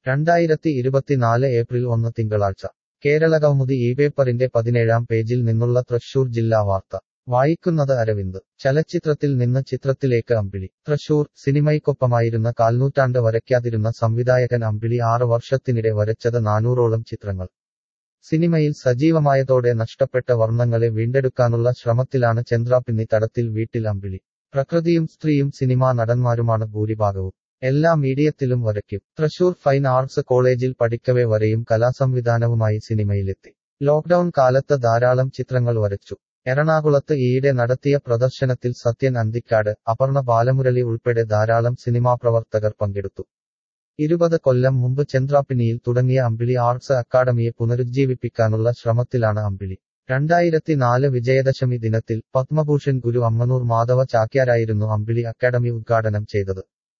രണ്ടായിരത്തി ഇരുപത്തിനാല് ഏപ്രിൽ ഒന്ന് തിങ്കളാഴ്ച കേരളകൗമുദി ഈ പേപ്പറിന്റെ പതിനേഴാം പേജിൽ നിന്നുള്ള തൃശൂർ ജില്ലാ വാർത്ത വായിക്കുന്നത് അരവിന്ദ് ചലച്ചിത്രത്തിൽ നിന്ന് ചിത്രത്തിലേക്ക് അമ്പിളി തൃശൂർ സിനിമയ്ക്കൊപ്പമായിരുന്ന കാൽനൂറ്റാണ്ട് വരയ്ക്കാതിരുന്ന സംവിധായകൻ അമ്പിളി ആറ് വർഷത്തിനിടെ വരച്ചത് നാനൂറോളം ചിത്രങ്ങൾ സിനിമയിൽ സജീവമായതോടെ നഷ്ടപ്പെട്ട വർണ്ണങ്ങളെ വീണ്ടെടുക്കാനുള്ള ശ്രമത്തിലാണ് ചന്ദ്രാപിന്നി തടത്തിൽ വീട്ടിൽ അമ്പിളി പ്രകൃതിയും സ്ത്രീയും സിനിമാ നടന്മാരുമാണ് ഭൂരിഭാഗവും എല്ലാ മീഡിയത്തിലും വരയ്ക്കും തൃശൂർ ഫൈൻ ആർട്സ് കോളേജിൽ പഠിക്കവെ വരെയും കലാസംവിധാനവുമായി സിനിമയിലെത്തി ലോക്ഡൌൺ കാലത്ത് ധാരാളം ചിത്രങ്ങൾ വരച്ചു എറണാകുളത്ത് ഈയിടെ നടത്തിയ പ്രദർശനത്തിൽ സത്യൻ അന്തിക്കാട് അപർണ ബാലമുരളി ഉൾപ്പെടെ ധാരാളം സിനിമാ പ്രവർത്തകർ പങ്കെടുത്തു ഇരുപത് കൊല്ലം മുമ്പ് ചന്ദ്രാപിനിയിൽ തുടങ്ങിയ അമ്പിളി ആർട്സ് അക്കാദമിയെ പുനരുജ്ജീവിപ്പിക്കാനുള്ള ശ്രമത്തിലാണ് അമ്പിളി രണ്ടായിരത്തി നാല് വിജയദശമി ദിനത്തിൽ പത്മഭൂഷൺ ഗുരു അമ്മനൂർ മാധവ ചാക്യാരായിരുന്നു അമ്പിളി അക്കാദമി ഉദ്ഘാടനം ചെയ്തത്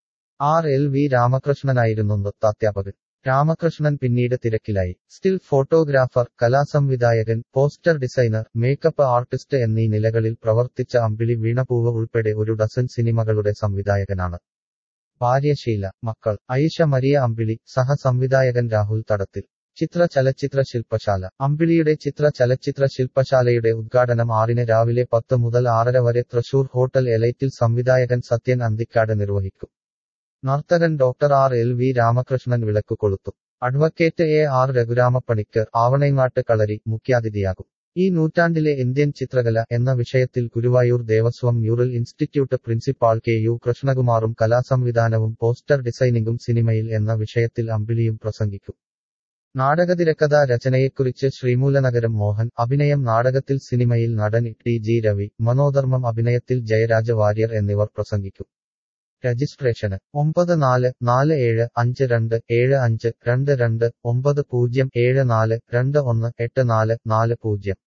ആർ എൽ വി രാമകൃഷ്ണനായിരുന്നു നൃത്താധ്യാപകൻ രാമകൃഷ്ണൻ പിന്നീട് തിരക്കിലായി സ്റ്റിൽ ഫോട്ടോഗ്രാഫർ കലാസംവിധായകൻ പോസ്റ്റർ ഡിസൈനർ മേക്കപ്പ് ആർട്ടിസ്റ്റ് എന്നീ നിലകളിൽ പ്രവർത്തിച്ച അമ്പിളി വീണപൂവ് ഉൾപ്പെടെ ഒരു ഡസൻ സിനിമകളുടെ സംവിധായകനാണ് ഭാര്യ ഷീല മക്കൾ ഐഷ മരിയ അമ്പിളി സഹസംവിധായകൻ രാഹുൽ തടത്തിൽ ചിത്ര ചലച്ചിത്ര ശില്പശാല അമ്പിളിയുടെ ചിത്ര ചലച്ചിത്ര ശില്പശാലയുടെ ഉദ്ഘാടനം ആറിന് രാവിലെ പത്ത് മുതൽ ആറര വരെ തൃശൂർ ഹോട്ടൽ എലൈറ്റിൽ സംവിധായകൻ സത്യൻ അന്തിക്കാട് നിർവഹിക്കും നർത്തകൻ doctor R L V Ramakrishnan വിളക്കു കൊളുത്തും advocate A R Raghuramapanicker Avanayangattu Kalari മുഖ്യാതിഥിയാകും ഈ നൂറ്റാണ്ടിലെ ഇന്ത്യൻ ചിത്രകല എന്ന വിഷയത്തിൽ Guruvayur Devaswom mural institute principal K U കൃഷ്ണകുമാറും കലാസംവിധാനവും പോസ്റ്റർ ഡിസൈനിങ്ങും സിനിമയിൽ എന്ന വിഷയത്തിൽ അമ്പിളിയും പ്രസംഗിക്കും നാടകതിരക്കഥാ രചനയെക്കുറിച്ച് ശ്രീമൂലനഗരം മോഹൻ അഭിനയം നാടകത്തിൽ സിനിമയിൽ നടൻ ടി ജി രവി മനോധർമ്മം അഭിനയത്തിൽ ജയരാജ വാര്യർ എന്നിവർ പ്രസംഗിക്കും രജിസ്ട്രേഷന് ഒമ്പത് നാല് നാല് ഏഴ് അഞ്ച് രണ്ട് ഏഴ് അഞ്ച് രണ്ട് രണ്ട് ഒമ്പത് പൂജ്യം ഏഴ് നാല് രണ്ട് ഒന്ന് എട്ട് നാല് നാല് പൂജ്യം